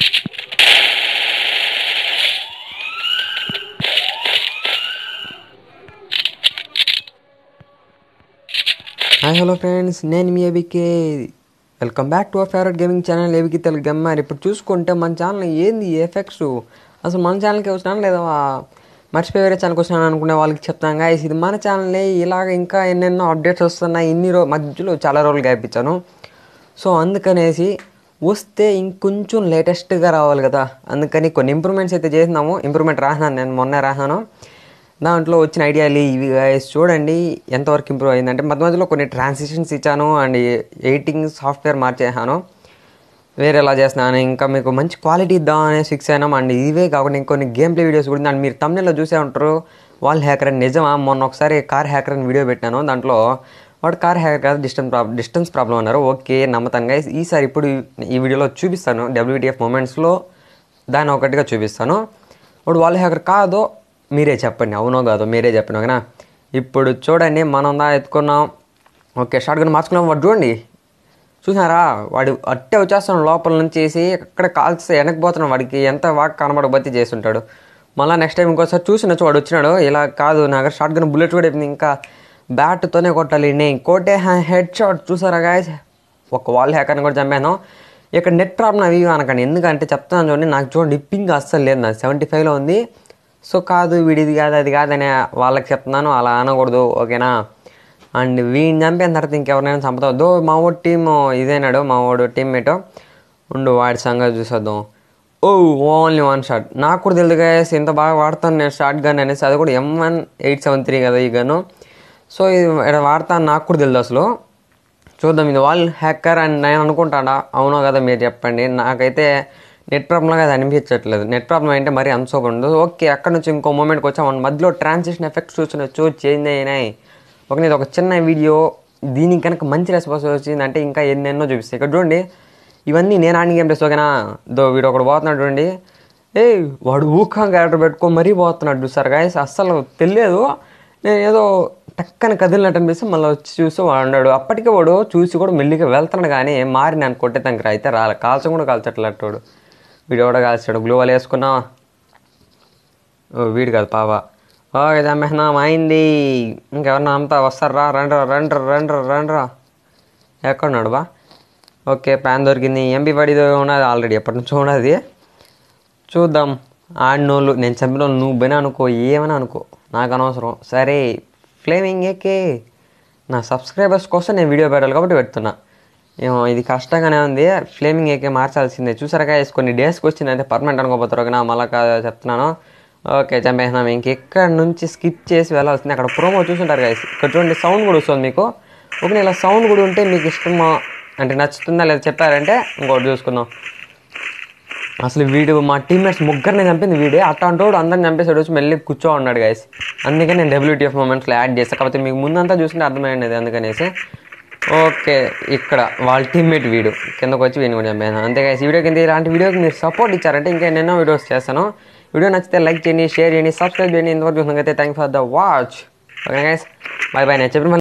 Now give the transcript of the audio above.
Hi hello friends నేను మీ ABK welcome back to our favourite gaming channel ABK Telugu gamer ఇప్పుడు చూసుకుంటే మన ఛానల్ ఏంది ఎఫెక్ట్స్ అసలు మన ఛానల్కి వచ్చినాను లేదా మర్చిపోయి వేరే ఛానల్కి వచ్చినాను అనుకునే వాళ్ళకి చెప్తాను గాయస్ ఇది మన ఛానలే ఇలాగ ఇంకా ఎన్నెన్నో అప్డేట్స్ వస్తున్నాయి ఇన్ని రో మధ్యలో చాలా రోజులు గ్యాప్ ఇచ్చాను సో అందుకనేసి వస్తే ఇంకొంచెం లేటెస్ట్గా రావాలి కదా అందుకని కొన్ని ఇంప్రూవ్మెంట్స్ అయితే చేసినాము ఇంప్రూవ్మెంట్ రాసినాను నేను మొన్నే రాసాను దాంట్లో వచ్చిన ఐడియాలు ఇవి guys చూడండి ఎంతవరకు ఇంప్రూవ్ అయిందంటే మధ్య మధ్యలో కొన్ని ట్రాన్సిషన్స్ ఇచ్చాను అండ్ ఎడిటింగ్ సాఫ్ట్వేర్ మార్చేసాను వేరేలా చేస్తున్నాను ఇంకా మీకు మంచి క్వాలిటీ ఇద్దామని ఫిక్స్ అయినాం అండ్ ఇవే కాకుండా ఇంకొన్ని గేమ్ ప్లే వీడియోస్ కూడా అండ్ మీరు తమిళలో చూసే ఉంటారు వాల్ హ్యాకర్ అని నిజమా మొన్న ఒకసారి కార్ హ్యాకర్ అని వీడియో పెట్టాను దాంట్లో వాడు కార్ హ్యాకర్ కాదు డిస్టెన్స్ ప్రాబ్లం డిస్టెన్స్ ప్రాబ్లం అన్నారు ఓకే నమ్మతాను గైస్ ఈసారి ఇప్పుడు ఈ వీడియోలో చూపిస్తాను డబ్ల్యూటీఎఫ్ మూమెంట్స్లో దాన్ని ఒకటిగా చూపిస్తాను ఇప్పుడు వాల్ హ్యాకర్ కాదో మీరే చెప్పండి అవునో కాదో మీరే చెప్పండి ఓకేనా ఇప్పుడు చూడండి మనం దా ఎత్తుకున్నాం ఓకే షార్ట్ గన్ మార్చుకున్నాం వాడు చూడండి చూసారా వాడు అట్టే వచ్చేస్తాడు లోపల నుంచి వేసి అక్కడ కాల్స్తే వెనక్కి పోతున్నాడు వాడికి ఎంత వాక్ కనబడబట్టి చేస్తుంటాడు మళ్ళీ నెక్స్ట్ టైం ఇంకోసారి చూసినచ్చు వాడు వచ్చినాడు ఇలా కాదు నా దగ్గర షార్ట్ గన్ బుల్లెట్ కూడా అయిపోయింది ఇంకా బ్యాట్తోనే కొట్టాలి నేను కోటే హెడ్ షాట్ చూసారా గాయస్ ఒక వాల్ హ్యాకర్ని కూడా చంపాను ఇక్కడ నెట్ ప్రాబ్లం అవి ఇవి అనకండి ఎందుకంటే చెప్తున్నాను చూడండి నాకు చూడండి పింగ్ అస్సలు లేదు నాకు సెవెంటీ ఫైవ్లో ఉంది సో కాదు వీడిది కాదు అది కాదని వాళ్ళకి చెప్తున్నాను అలా అనకూడదు ఓకేనా అండ్ వీడిని చంపిన తర్వాత ఇంకెవరినైనా చంపుతావు మా ఓడి టీమ్ ఇదేనాడు మా ఓడు టీమ్మేట్ ఉండు వాడి సంగతి చూసేద్దాం ఓ ఓన్లీ వన్ షాట్ నాకు కూడా తెలియదు గైస్ ఇంత బాగా వాడతాను నేను షార్ట్ గన్ అనేసి అది కూడా M one eight seven three కదా ఈ గన్ సో ఇది ఇక్కడ వాడతాను నాకు కూడా తెలియదు అసలు చూద్దాం ఇది వాల్ హ్యాకర్ అని నేను అనుకుంటాడా అవునో కదా మీరు చెప్పండి నాకైతే నెట్ ప్రాబ్లంగా అది అనిపించట్లేదు నెట్ ప్రాబ్లం అంటే మరీ అంత సూపర్ ఉండదు ఓకే అక్కడ నుంచి ఇంకో మూమెంట్కి వచ్చాం మన మధ్యలో ట్రాన్సిషన్ ఎఫెక్ట్స్ చూసినచ్చు చేంజ్ అయినాయి ఒక ఇది ఒక చిన్న వీడియో దీనికి కనుక మంచి రెస్పాన్స్ వచ్చిందంటే ఇంకా ఎన్నెన్నో చూపిస్తాయి ఇక్కడ చూడండి ఇవన్నీ నేను ఆడిన గేమ్ ప్లేస్ ఓకేనా దో వీడు ఒకడు పోతున్నాడు చూడండి ఏ వాడు ఊఖా క్యారెక్టర్ పెట్టుకొని మరీ పోతున్నాడు చూసారు గాయస్ అస్సలు తెలియదు నేను ఏదో టక్కని కదిలినట్టు అనిపిస్తే మళ్ళీ వచ్చి చూసి వాడు అన్నాడు అప్పటికే వాడు చూసి కూడా మెల్లిగా వెళ్తున్నాడు కానీ మారి నేను కొట్టే తనకి అయితే రాలే కాల్చం కూడా కాల్చట్లట్టు వాడు వీడు కూడా కాల్చాడు గ్లూ వాళ్ళు వేసుకున్నా ఓ వీడు కాదు పాప ఓకే చంపేసినాం అయింది ఇంకెవరన్నా అంతా వస్తారా రండ్రా రండ్రా రండ్రా రండ్రా ఎక్కడున్నాడు బా ఓకే ప్యాన్ దొరికింది ఎంపీ పడిదో ఉన్నది ఆల్రెడీ ఎప్పటి నుంచో ఉన్నది చూద్దాం ఆడినోళ్ళు నేను చంపిన వాళ్ళు నువ్వు పోయినా అనుకో ఏమైనా అనుకో నాకు అనవసరం సరే ఫ్లేమింగ్ ఏకే నా సబ్స్క్రైబర్స్ కోసం నేను వీడియో పెట్టాలి కాబట్టి పెడుతున్నా ఏమో ఇది కష్టంగానే ఉంది ఫ్లేమింగ్ ఏకే మార్చాల్సిందే చూసారా guys, కొన్ని డేస్కి వచ్చింది అంటే పర్మనెంట్ అనుకోపోతారు ఓకేనా మళ్ళీ కాదు చెప్తున్నాను ఓకే చంపేసినాం ఇంకెక్కడ నుంచి స్కిప్ చేసి వెళ్ళాల్సింది అక్కడ ప్రోమో చూసుంటారు guys. ఇక్కడ చూడండి సౌండ్ కూడా వస్తుంది మీకు ఓకే ఇలా సౌండ్ కూడా ఉంటే మీకు ఇష్టమా అంటే నచ్చుతుందా లేదా చెప్పారంటే ఇంకోటి చూసుకుందాం అసలు వీడు మా టీమ్మేట్స్ ముగ్గురిని చంపింది వీడే అట్లాంటోడు అందరిని చంపేసాడు వచ్చి మళ్ళీ కూర్చో ఉన్నాడు గైస్ అందుకే నేను డబ్ల్యూటీఎఫ్ మూమెంట్స్లో యాడ్ చేస్తాను కాకపోతే మీకు ముందంతా చూస్తుంటే అర్థమైనది అందుకనేసి ఓకే ఇక్కడ వాళ్ళ టీమ్మేట్ వీడు కిందకు వచ్చి వీడిని కూడా చంపాను అంతే గైస్ ఈ వీడియో కింద ఇలాంటి వీడియోకి మీరు సపోర్ట్ ఇచ్చారంటే ఇంకా ఎన్నెన్నో వీడియోస్ చేస్తాను వీడియో నచ్చితే లైక్ చేయండి షేర్ చేయండి సబ్స్క్రైబ్ చేయండి ఇంతవరకు చూసినకైతే thank for the watch okay guys bye bye నేను చెప్పిన